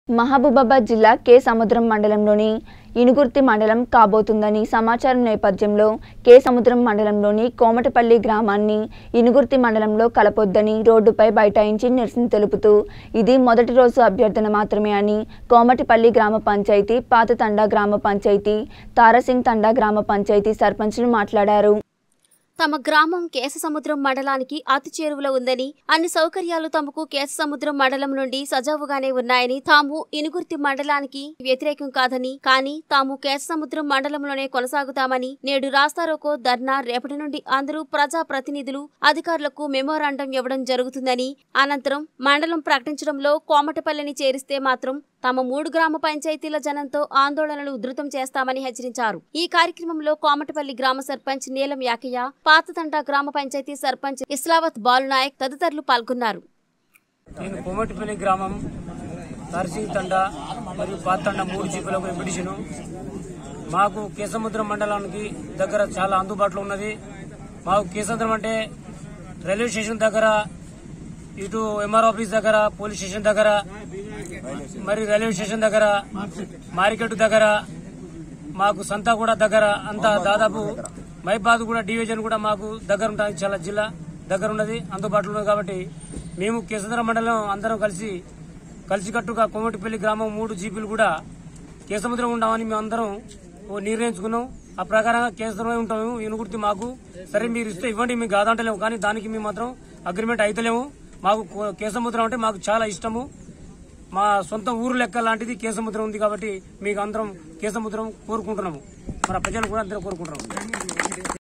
మహబూబాబాద్ జిల్లా కే సముద్రం మండలంలోని ఇనుగుర్తి మండలం కాబోతుందని సమాచారం నేపథ్యంలో కే సముద్రం మండలంలోని కోమటపల్లి గ్రామాన్ని ఇనుగుర్తి మండలంలో కలపొద్దని రోడ్డుపై బైఠాయించి నిరసన తెలుపుతూ ఇది మొదటి రోజు అభ్యర్థన మాత్రమే అని కోమటిపల్లి గ్రామ పంచాయతీ పాత తండా గ్రామ పంచాయతీ తారసింగ్ తండా గ్రామ పంచాయతీ సర్పంచులు మాట్లాడారు తమ గ్రామం కేశసముద్రం మండలానికి అతి చేరువలో ఉందని అన్ని సౌకర్యాలు తమకు కేశసముద్రం మండలం నుండి సజావుగానే ఉన్నాయని తాము ఇనుగుర్తి మండలానికి వ్యతిరేకం కాదని కానీ తాము కేశసముద్రం మండలంలోనే కొనసాగుతామని నేడు రాస్తారోకో ధర్నా రేపటి నుండి అందరూ ప్రజా ప్రతినిధులు అధికారులకు మెమోరాండం ఇవ్వడం జరుగుతుందని అనంతరం మండలం ప్రకటించడంలో కోమటపల్లిని చేరిస్తే మాత్రం తమ మూడు గ్రామ పంచాయతీల జనంతో ఆందోళనలు ఉధృతం చేస్తామని హెచ్చరించారు ఈ కార్యక్రమంలో కోమటపల్లి గ్రామ సర్పంచ్ నీలం యాకయ్య పాతతండ గ్రామ పంచాయతీ సర్పంచ్ ఇస్లావత్ బాలునాయక్ తదితరులు పాల్గొన్నారు నేను కోమటిపల్లి గ్రామం నర్సింగ్ తండ మరియు పాతండ మూడు జీపులకు ఎంపిటిషను మాకు కేసముద్రం మండలానికి దగ్గర చాలా అందుబాటులో ఉన్నది మాకు కేసముద్రం అంటే రైల్వే స్టేషన్ దగ్గర ఇటు ఎంఆర్ ఆఫీస్ దగ్గర పోలీస్ స్టేషన్ దగ్గర మరి రైల్వే స్టేషన్ దగ్గర మార్కెట్ దగ్గర మాకు సంతా కూడా దగ్గర అంతా దాదాపు మైబాద్ కూడా డివిజన్ కూడా మాకు దగ్గర ఉంటుంది చాలా జిల్లా దగ్గర ఉన్నది అందుబాటులో ఉన్నది కాబట్టి మేము కేసంద్ర మండలం అందరం కలిసి కలిసికట్టుగా కోమటిపల్లి గ్రామం మూడు జీపీలు కూడా కేసముద్రం ఉండామని మేము అందరం ఓ నిర్ణయించుకున్నాం ఆ ప్రకారంగా కేసరమే ఉంటాము ఇనుగుర్తి మాకు సరే మీరు ఇస్తే ఇవ్వండి మేము కాదంటలేము కానీ దానికి మేము మాత్రం అగ్రిమెంట్ అయితలేము మాకు కో- కేసముద్రం అంటే మాకు చాలా ఇష్టము మా సొంత ఊరు లెక్క లాంటిది కేసముద్రం ఉంది కాబట్టి మీకు అందరం కేసముద్రం కోరుకుంటున్నాము మన ప్రజలు కూడా అందరం కోరుకుంటున్నాము